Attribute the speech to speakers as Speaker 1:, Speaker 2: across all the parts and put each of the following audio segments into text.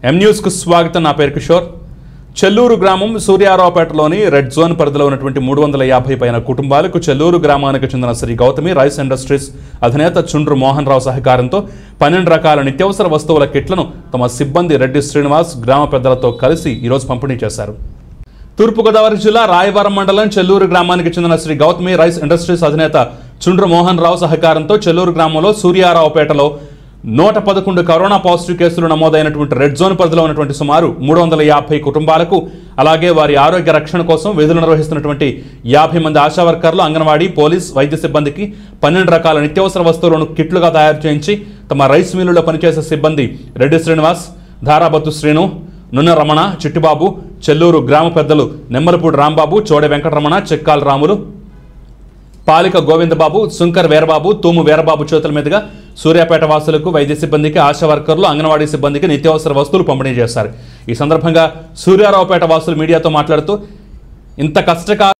Speaker 1: ఎం న్యూస్కు స్వాగతం నా పేరు కిషోర్ చెల్లూరు గ్రామం సూర్యారావుపేటలోని రెడ్ జోన్ పరిధిలో ఉన్నటువంటి మూడు వందల యాభై పైన కుటుంబాలకు చెల్లూరు గ్రామానికి చెందిన శ్రీ గౌతమి రైస్ ఇండస్ట్రీస్ అధినేత చుండ్రు మోహన్ రావు సహకారంతో పన్నెండు రకాల నిత్యావసర వస్తువుల కిట్లను తమ సిబ్బంది రెడ్డి శ్రీనివాస్ గ్రామ పెద్దలతో కలిసి ఈరోజు పంపిణీ చేశారు తూర్పుగోదావరి జిల్లా రాయవరం మండలం చెల్లూరు గ్రామానికి చెందిన శ్రీ గౌతమి రైస్ ఇండస్ట్రీస్ అధినేత చుండ్రు మోహన్ రావు సహకారంతో చెల్లూరు గ్రామంలో సూర్యారావుపేటలో నూట పదకొండు కరోనా పాజిటివ్ కేసులు నమోదైనటువంటి రెడ్ జోన్ పరిధిలో ఉన్నటువంటి సుమారు మూడు వందల యాభై కుటుంబాలకు అలాగే వారి ఆరోగ్య రక్షణ కోసం విధులు నిర్వహిస్తున్నటువంటి యాభై మంది ఆశా వర్కర్లు అంగన్వాడీ పోలీస్ వైద్య సిబ్బందికి పన్నెండు రకాల నిత్యావసర వస్తువులను కిట్లుగా తయారు చేయించి తమ రైస్ మిల్లులో పనిచేసే సిబ్బంది రెడ్డి శ్రీనివాస్ ధారాబత్తు శ్రీను నున్న రమణ చిట్టిబాబు చెల్లూరు గ్రామ పెద్దలు నెమ్మలపూడి రాంబాబు చోడే వెంకటరమణ చెక్కాల రాములు పాలిక గోవిందబాబు సుంకర్ వీరబాబు తూము వీరబాబు చేతుల మీదుగా సూర్యాపేట వాసులకు వైద్య సిబ్బందికి ఆశా వర్కర్లు అంగన్వాడీ సిబ్బందికి నిత్యావసర వస్తువులు పంపిణీ చేశారు ఈ సందర్భంగా సూర్యారావుపేట వాసులు మీడియాతో మాట్లాడుతూ ఇంత కష్టకాల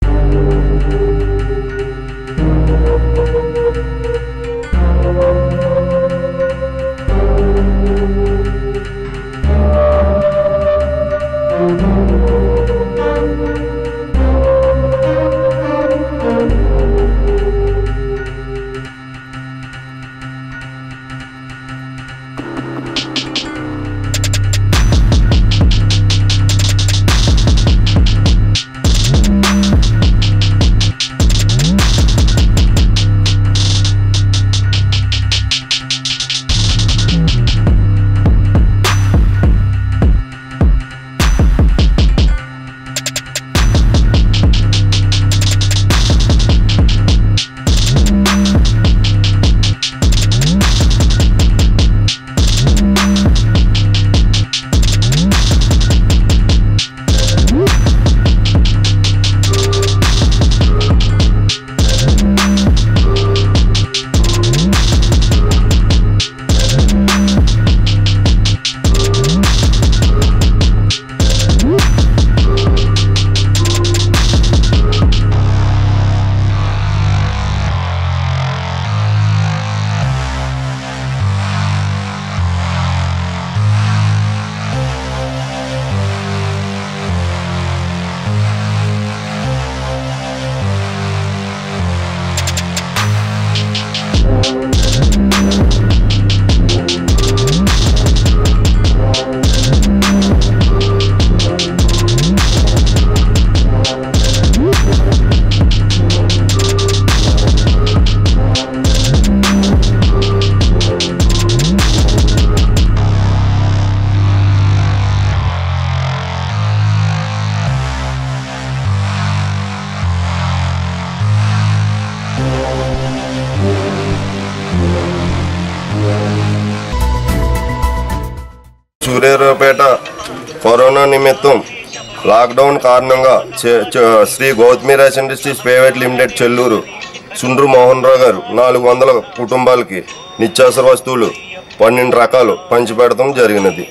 Speaker 2: సూర్యారావుపేట కరోనా నిమిత్తం లాక్డౌన్ కారణంగా చే- చ- Sri Gautami rice industries private limited Chelluru Sundru Mohan Rao గారు నాలుగు వందల కుటుంబాలకి నిత్యావసర వస్తువులు పన్నెండు రకాలు పంచిపెడతాం జరిగినది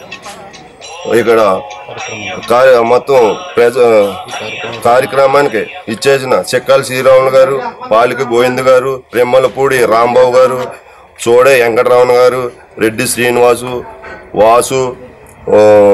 Speaker 2: ఇక్కడ కార్య- మొత్తం ప్రజ కార్యక్రమానికి ఇచ్చేసిన చెక్కాల శ్రీరాములు గారు పాలిక గోవింద్ గారు రెమ్మలపూడి రాంబాబు గారు చోడే వెంకటరమణ గారు రెడ్డి శ్రీనివాసు వాసు ఆ,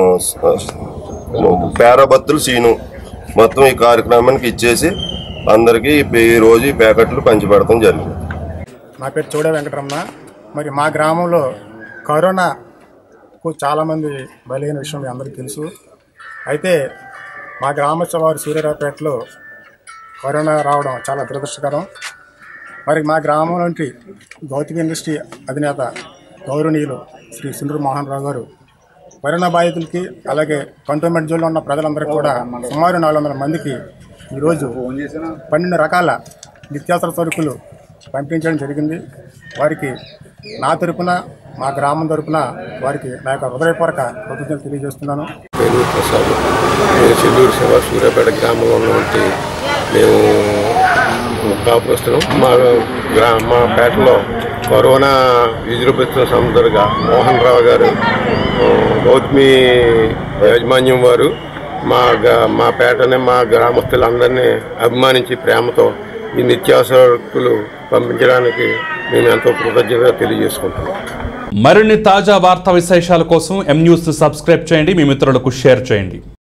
Speaker 2: పేరబత్తులు సీను మొత్తం ఈ కార్యక్రమానికి ఇచ్చేసి అందరికీ ఈ రోజు ఈ ప్యాకెట్లు పంచిపెడతాం జరిగింది
Speaker 3: నా పేరు చౌడ వెంకటరమణ మరి మా గ్రామంలో కరోనాకు చాలామంది బలైన విషయం మీ అందరికీ తెలుసు అయితే మా గ్రామస్తుల వారు సూర్యరావుపేటలో కరోనా రావడం చాలా దురదృష్టకరం మరి మా గ్రామం నుండి గౌతమి ఇండస్ట్రీ అధినేత గౌరవనీయులు శ్రీ సుందర మోహన్ రావు గారు కరోనా బాధితులకి అలాగే కంటోన్మెంట్ జోన్లో ఉన్న ప్రజలందరికీ కూడా సుమారు నాలుగు వందల మందికి ఈరోజు పన్నెండు రకాల నిత్యావసర సరుకులు పంపించడం జరిగింది వారికి నా తరపున మా గ్రామం తరపున వారికి నా యొక్క హృదయపూర్వక కృతజ్ఞతలు తెలియజేస్తున్నాను
Speaker 4: పేరు ప్రసాద్ నేను చెల్లూరు శివ సూర్యాపేట గ్రామంలో ఉన్నటువంటి మేము కాపురస్తున్నాం మా గ్రా మా పేటలో కరోనా విజృంభిస్తున్న సందర్గా మోహన్ రావు గారు ఆ, గౌతమి యాజమాన్యం వారు మా గ- మా పేటని మా గ్రామస్తులందరినీ అభిమానించి ప్రేమతో ఈ నిత్యావసరకులు పంపించడానికి మేము ఎంతో కృతజ్ఞత తెలియజేసుకుంటున్నాం
Speaker 1: మరిన్ని తాజా వార్తా విశేషాల కోసం ఎం న్యూస్ సబ్స్క్రైబ్ చేయండి మీ మిత్రులకు షేర్ చేయండి